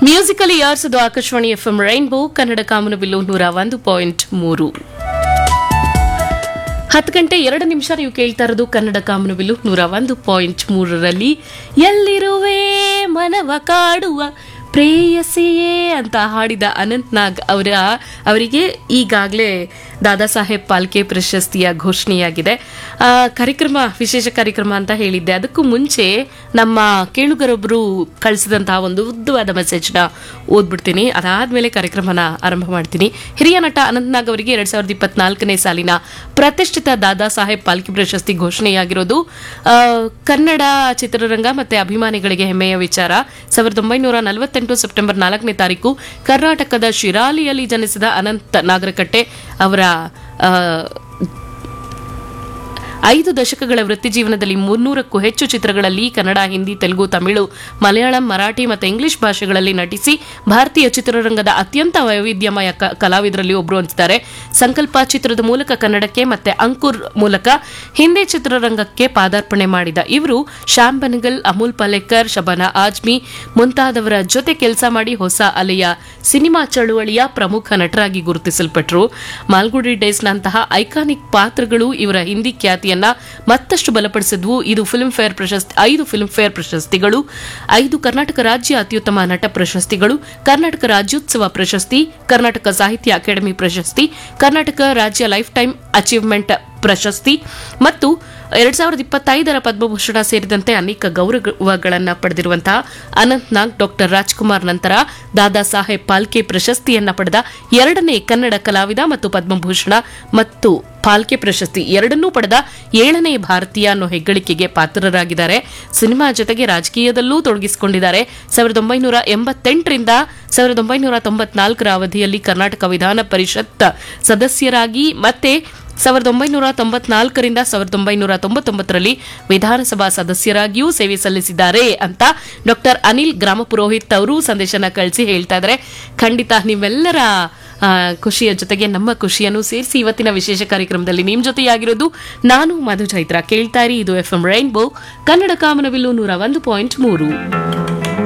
musically ಯಾರ್ಸದು Akashvani FM rainbow Kannada ಕಾಮನಬಿಲ್ಲು ನೂರ ಒಂದು ಪಾಯಿಂಟ್ ಮೂರು ಹತ್ತು ಗಂಟೆ ಎರಡು ನಿಮಿಷ ನೀವು ಕೇಳ್ತಾ ಇರೋದು ಕನ್ನಡ ಕಾಮನಬಿಲ್ಲು ನೂರ ಒಂದು ಪಾಯಿಂಟ್ ಮೂರರಲ್ಲಿ ಎಲ್ಲಿರುವೆ ಮನವ ಕಾಡುವ ಪ್ರೇಯಸಿಯೇ ಅಂತ ಹಾಡಿದ ಅನಂತ್ ನಾಗ್ ಅವರ ಅವರಿಗೆ ಈಗಾಗಲೇ ದಾದಾ ಸಾಹೇಬ್ ಪಾಲ್ಕೆ ಪ್ರಶಸ್ತಿಯ ಘೋಷಣೆಯಾಗಿದೆ ಆ, ಕಾರ್ಯಕ್ರಮ ವಿಶೇಷ ಕಾರ್ಯಕ್ರಮ ಅಂತ ಹೇಳಿದ್ದೆ ಅದಕ್ಕೂ ಮುಂಚೆ ನಮ್ಮ ಕೇಳುಗರೊಬ್ಬರು ಕಳಿಸಿದಂತಹ ಒಂದು ಉದ್ದವಾದ ಮೆಸೇಜ್ನ ಓದ್ಬಿಡ್ತೀನಿ ಅದಾದ್ಮೇಲೆ ಕಾರ್ಯಕ್ರಮನ ಆರಂಭ ಮಾಡ್ತೀನಿ ಹಿರಿಯ ನಟ ಅನಂತ್ನಾಗ್ ಅವರಿಗೆ ಎರಡ್ ಸಾವಿರದ ಇಪ್ಪತ್ನಾಲ್ಕನೇ ಸಾಲಿನ ಪ್ರತಿಷ್ಠಿತ ದಾದಾ ಸಾಹೇಬ್ ಪಾಲ್ಕೆ ಪ್ರಶಸ್ತಿ ಘೋಷಣೆಯಾಗಿರೋದು ಆ, ಕನ್ನಡ ಚಿತ್ರರಂಗ ಮತ್ತೆ ಅಭಿಮಾನಿಗಳಿಗೆ ಹೆಮ್ಮೆಯ ವಿಚಾರ ಸಾವಿರದ ಒಂಬೈನೂರ ನಲವತ್ತೆಂಟು ಸೆಪ್ಟೆಂಬರ್ ನಾಲ್ಕನೇ ತಾರೀಕು ಕರ್ನಾಟಕದ ಶಿರಾಲಿಯಲ್ಲಿ ಜನಿಸಿದ ಅನಂತ್ ನಾಗರಕಟ್ಟೆ ಅವರ ಆ, ಐದು ದಶಕಗಳ ವೃತ್ತಿ ಜೀವನದಲ್ಲಿ ಮುನ್ನೂರಕ್ಕೂ ಹೆಚ್ಚು ಚಿತ್ರಗಳಲ್ಲಿ ಕನ್ನಡ ಹಿಂದಿ ತೆಲುಗು ತಮಿಳು ಮಲಯಾಳಂ ಮರಾಠಿ ಮತ್ತು ಇಂಗ್ಲಿಷ್ ಭಾಷೆಗಳಲ್ಲಿ ನಟಿಸಿ ಭಾರತೀಯ ಚಿತ್ರರಂಗದ ಅತ್ಯಂತ ವೈವಿಧ್ಯಮಯ ಕ- ಕಲಾವಿದರಲ್ಲಿ ಒಬ್ಬರು ಅಂತಿದ್ದಾರೆ ಸಂಕಲ್ಪ ಚಿತ್ರದ ಮೂಲಕ ಕನ್ನಡಕ್ಕೆ ಮತ್ತೆ ಅಂಕುರ್ ಮೂಲಕ ಹಿಂದಿ ಚಿತ್ರರಂಗಕ್ಕೆ ಪಾದಾರ್ಪಣೆ ಮಾಡಿದ ಇವರು ಶ್ಯಾಮ್ ಬನಗಲ್ ಅಮೂಲ್ ಪಾಲೇಕರ್ ಶಬಾನಾ ಆಜ್ಮಿ ಮುಂತಾದವರ ಜೊತೆ ಕೆಲಸ ಮಾಡಿ ಹೊಸ ಅಲೆಯ ಸಿನಿಮಾ ಚಳುವಳಿಯ ಪ್ರಮುಖ ನಟರಾಗಿ ಗುರುತಿಸಲ್ಪಟ್ಟರು ಮಾಲ್ಗುಡಿ ಡೇಸ್ನಂತಹ ಐಕಾನಿಕ್ ಪಾತ್ರಗಳು ಇವರ ಹಿಂದಿ ಖ್ಯಾತಿಯನ್ನ ಮತ್ತಷ್ಟು ಬಲಪಡಿಸಿದ್ವು ಇದು ಫಿಲ್ಮ್ ಫೇರ್ ಪ್ರಶಸ್ತಿ ಐದು ಫಿಲ್ಮ್ ಫೇರ್ ಪ್ರಶಸ್ತಿಗಳು ಐದು ಕರ್ನಾಟಕ ರಾಜ್ಯ ಅತ್ಯುತ್ತಮ ನಟ ಪ್ರಶಸ್ತಿಗಳು ಕರ್ನಾಟಕ ರಾಜ್ಯೋತ್ಸವ ಪ್ರಶಸ್ತಿ ಕರ್ನಾಟಕ ಸಾಹಿತ್ಯ ಅಕಾಡೆಮಿ ಪ್ರಶಸ್ತಿ ಕರ್ನಾಟಕ ರಾಜ್ಯ ಲೈಫ್ ಟೈಮ್ ಅಚೀವ್ಮೆಂಟ್ ಪ್ರಶಸ್ತಿ ಮತ್ತು ಎರಡ್ ಸಾವಿರದ ಇಪ್ಪತ್ತೈದರ ಪದ್ಮಭೂಷಣ ಸೇರಿದಂತೆ ಅನೇಕ ಗೌರವಗಳನ್ನು ಪಡೆದಿರುವಂತಹ ಅನಂತ್ ನಾಗ್ ಡಾಕ್ಟರ್ ರಾಜ್ಕುಮಾರ್ ನಂತರ ದಾದಾ ಸಾಹೇಬ್ ಪಾಲ್ಕೆ ಪ್ರಶಸ್ತಿಯನ್ನ ಪಡೆದ ಎರಡನೇ ಕನ್ನಡ ಕಲಾವಿದ ಮತ್ತು ಪದ್ಮಭೂಷಣ ಮತ್ತು ಪಾಲ್ಕೆ ಪ್ರಶಸ್ತಿ ಎರಡನ್ನೂ ಪಡೆದ ಏಳನೇ ಭಾರತೀಯ ಅನ್ನೋ ಹೆಗ್ಗಳಿಕೆಗೆ ಪಾತ್ರರಾಗಿದ್ದಾರೆ ಸಿನಿಮಾ ಜೊತೆಗೆ ರಾಜಕೀಯದಲ್ಲೂ ತೊಡಗಿಸಿಕೊಂಡಿದ್ದಾರೆ ಸಾವಿರದ ಒಂಬೈನೂರ ಎಂಬತ್ತೆಂಟರಿಂದ ಸಾವಿರದ ಒಂಬೈನೂರ ತೊಂಬತ್ನಾಲ್ಕರ ಅವಧಿಯಲ್ಲಿ ಕರ್ನಾಟಕ ವಿಧಾನ ಪರಿಷತ್ ಸದಸ್ಯರಾಗಿ ಮತ್ತೆ ಸಾವಿರದ ಒಂಬೈನೂರ ತೊಂಬತ್ನಾಲ್ಕರಿಂದ ಸಾವಿರದ ಒಂಬೈನೂರ ತೊಂಬತ್ತೊಂಬತ್ತರಲ್ಲಿ ವಿಧಾನಸಭಾ ಸದಸ್ಯರಾಗಿಯೂ ಸೇವೆ ಸಲ್ಲಿಸಿದ್ದಾರೆ ಅಂತ ಡಾಕ್ಟರ್ ಅನಿಲ್ ಗ್ರಾಮ ಪುರೋಹಿತ್ ಅವರು ಸಂದೇಶನ ಕಳಿಸಿ ಹೇಳ್ತಾ ಇದ್ದಾರೆ ಖಂಡಿತ ನಿಮ್ಮೆಲ್ಲರ ಆ, ಖುಷಿಯ ಜೊತೆಗೆ ನಮ್ಮ ಖುಷಿಯನ್ನು ಸೇರಿಸಿ ಇವತ್ತಿನ ವಿಶೇಷ ಕಾರ್ಯಕ್ರಮದಲ್ಲಿ ನಿಮ್ ಜೊತೆಯಾಗಿರೋದು ನಾನು ಮಧು ಚೈತ್ರ ಕೇಳ್ತಾ ಇರಿ ಇದು ಎಫ್ ಎಂ ರೈನ್ಬೋ ಕನ್ನಡ ಕಾಮನವಿಲ್ಲು ನೂರ ಒಂದು ಪಾಯಿಂಟ್ ಮೂರು